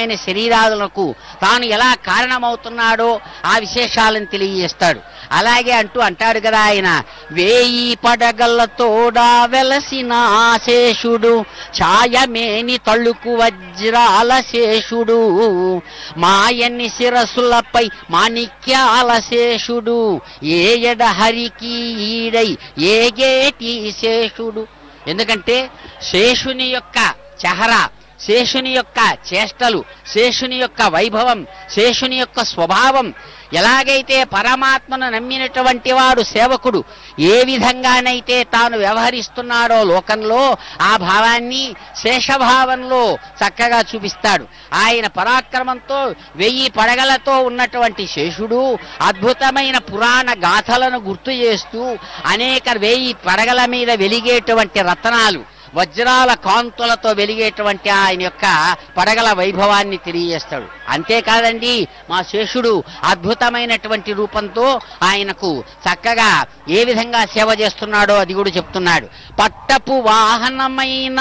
భౌతికమైన శరీరాలకు తాను ఎలా కారణమవుతున్నాడో ఆ విశేషాలను తెలియజేస్తాడు అలాగే అంటూ అంటాడు కదా ఆయన వేయి పడగలతోడా వెలసిన శేషుడు ఛాయమేని తళుకు వజ్రాల శేషుడు మాయన్ని శిరస్సులపై మాణిక్యాల శేషుడు ఏయడ హరికి ఈడై ఏగేటి శేషుడు ఎందుకంటే శేషుని యొక్క చెహరా శేషుని యొక్క చేష్టలు శేషుని యొక్క వైభవం శేషుని యొక్క స్వభావం ఎలాగైతే పరమాత్మను నమ్మినటువంటి వాడు సేవకుడు ఏ విధంగానైతే తాను వ్యవహరిస్తున్నాడో లోకంలో ఆ భావాన్ని శేషభావంలో చక్కగా చూపిస్తాడు ఆయన పరాక్రమంతో వెయ్యి పడగలతో ఉన్నటువంటి శేషుడు అద్భుతమైన పురాణ గాథలను గుర్తు చేస్తూ అనేక వెయ్యి పడగల మీద వెలిగేటువంటి రత్నాలు వజ్రాల కాంతులతో వెలిగేటువంటి ఆయన యొక్క పడగల వైభవాన్ని తెలియజేస్తాడు అంతేకాదండి మా శేషుడు అద్భుతమైనటువంటి రూపంతో ఆయనకు చక్కగా ఏ విధంగా సేవ చేస్తున్నాడో అది కూడా చెప్తున్నాడు పట్టపు వాహనమైన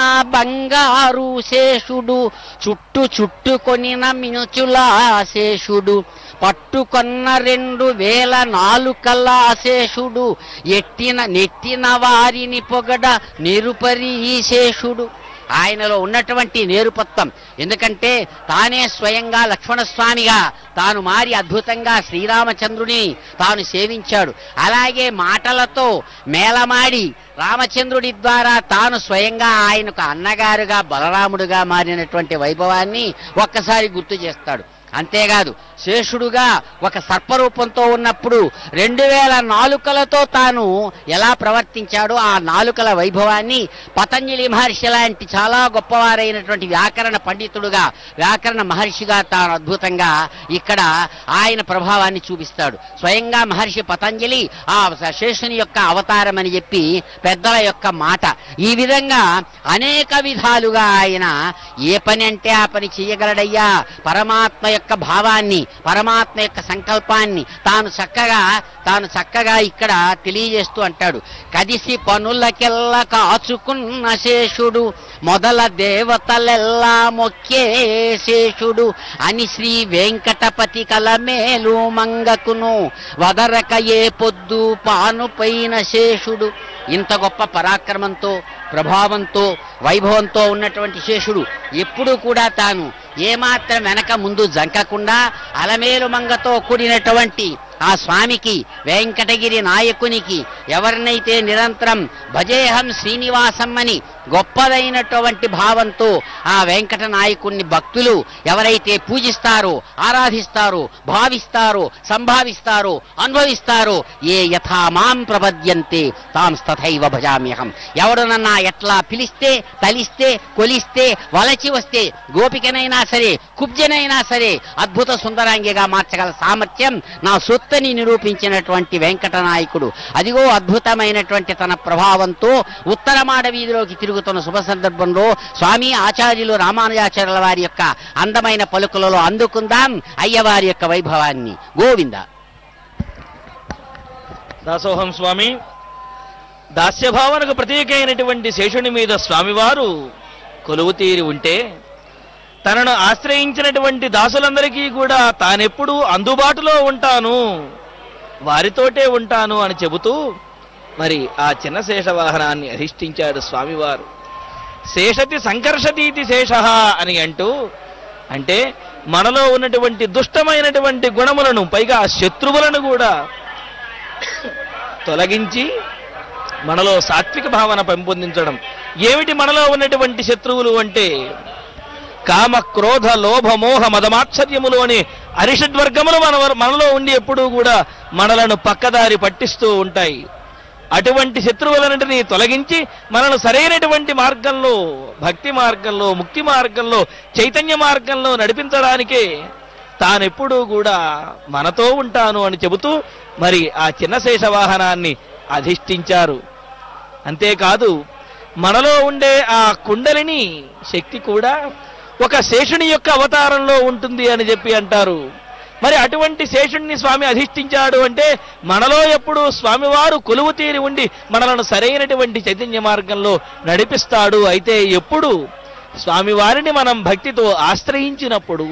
బంగారు శేషుడు చుట్టు చుట్టుకొనిన మినుచుల శేషుడు పట్టుకొన్న రెండు వేల నాలుకల శేషుడు ఎట్టిన నెట్టిన వారిని పొగడ నిరుపరి శేషుడు ఆయనలో ఉన్నటువంటి నేరుపత్వం ఎందుకంటే తానే స్వయంగా లక్ష్మణస్వామిగా తాను మారి అద్భుతంగా శ్రీరామచంద్రుని తాను సేవించాడు అలాగే మాటలతో మేళమాడి రామచంద్రుడి ద్వారా తాను స్వయంగా ఆయనకు అన్నగారుగా బలరాముడుగా మారినటువంటి వైభవాన్ని ఒక్కసారి గుర్తు చేస్తాడు అంతేకాదు శేషుడుగా ఒక సర్పరూపంతో ఉన్నప్పుడు రెండు వేల నాలుకలతో తాను ఎలా ప్రవర్తించాడో ఆ నాలుకల వైభవాన్ని పతంజలి మహర్షి లాంటి చాలా గొప్పవారైనటువంటి వ్యాకరణ పండితుడుగా వ్యాకరణ మహర్షిగా తాను అద్భుతంగా ఇక్కడ ఆయన ప్రభావాన్ని చూపిస్తాడు స్వయంగా మహర్షి పతంజలి ఆ శేషుని యొక్క అవతారం అని చెప్పి పెద్దల యొక్క మాట ఈ విధంగా అనేక విధాలుగా ఆయన ఏ పని అంటే ఆ పని చేయగలడయ్యా పరమాత్మ యొక్క భావాన్ని పరమాత్మ యొక్క సంకల్పాన్ని తాను చక్కగా తాను చక్కగా ఇక్కడ తెలియజేస్తూ అంటాడు కదిసి పనులకెల్లా కాచుకున్న శేషుడు మొదల దేవతలెల్లా మొక్కే శేషుడు అని శ్రీ వెంకటపతి కలమేలు మంగకును వదరక ఏ పొద్దు పానుపైన శేషుడు ఇంత గొప్ప పరాక్రమంతో ప్రభావంతో వైభవంతో ఉన్నటువంటి శేషుడు ఎప్పుడూ కూడా తాను ఏమాత్రం వెనక ముందు జంకకుండా అలమేలు మంగతో కూడినటువంటి ఆ స్వామికి వెంకటగిరి నాయకునికి ఎవరినైతే నిరంతరం భజేహం శ్రీనివాసం అని గొప్పదైనటువంటి భావంతో ఆ వెంకట నాయకుణ్ణి భక్తులు ఎవరైతే పూజిస్తారో ఆరాధిస్తారో భావిస్తారో సంభావిస్తారో అనుభవిస్తారో ఏ యథా మాం ప్రపద్యంతే తాం తథైవ భజామ్యహం ఎవడనన్నా ఎట్లా పిలిస్తే తలిస్తే కొలిస్తే వలచి వస్తే గోపికనైనా సరే కుబ్జనైనా సరే అద్భుత సుందరాంగిగా మార్చగల సామర్థ్యం నా సొత్తని నిరూపించినటువంటి వెంకట నాయకుడు అదిగో అద్భుతమైనటువంటి తన ప్రభావంతో ఉత్తరమాడ వీధిలోకి తిరుగుతున్న శుభ సందర్భంలో స్వామి ఆచార్యులు రామానుజాచార్యుల వారి యొక్క అందమైన పలుకులలో అందుకుందాం అయ్యవారి యొక్క వైభవాన్ని గోవింద దాసోహం స్వామి దాస్యభావనకు ప్రతీకైనటువంటి శేషుని మీద స్వామివారు కొలువు తీరి ఉంటే తనను ఆశ్రయించినటువంటి దాసులందరికీ కూడా తానెప్పుడు అందుబాటులో ఉంటాను వారితోటే ఉంటాను అని చెబుతూ మరి ఆ చిన్న శేష వాహనాన్ని అధిష్ఠించాడు స్వామివారు శేషతి సంకర్షతీతి శేష అని అంటూ అంటే మనలో ఉన్నటువంటి దుష్టమైనటువంటి గుణములను పైగా శత్రువులను కూడా తొలగించి మనలో సాత్విక భావన పెంపొందించడం ఏమిటి మనలో ఉన్నటువంటి శత్రువులు అంటే కామ క్రోధ లోభ మోహ మదమాశ్చర్యములు అనే అరిషడ్వర్గములు మన మనలో ఉండి ఎప్పుడూ కూడా మనలను పక్కదారి పట్టిస్తూ ఉంటాయి అటువంటి శత్రువులన్నింటినీ తొలగించి మనను సరైనటువంటి మార్గంలో భక్తి మార్గంలో ముక్తి మార్గంలో చైతన్య మార్గంలో నడిపించడానికే తానెప్పుడూ కూడా మనతో ఉంటాను అని చెబుతూ మరి ఆ చిన్న శేష వాహనాన్ని అధిష్ఠించారు అంతేకాదు మనలో ఉండే ఆ కుండలిని శక్తి కూడా ఒక శేషుని యొక్క అవతారంలో ఉంటుంది అని చెప్పి అంటారు మరి అటువంటి శేషుణ్ణి స్వామి అధిష్ఠించాడు అంటే మనలో ఎప్పుడు స్వామివారు కొలువు తీరి ఉండి మనలను సరైనటువంటి చైతన్య మార్గంలో నడిపిస్తాడు అయితే ఎప్పుడు స్వామివారిని మనం భక్తితో ఆశ్రయించినప్పుడు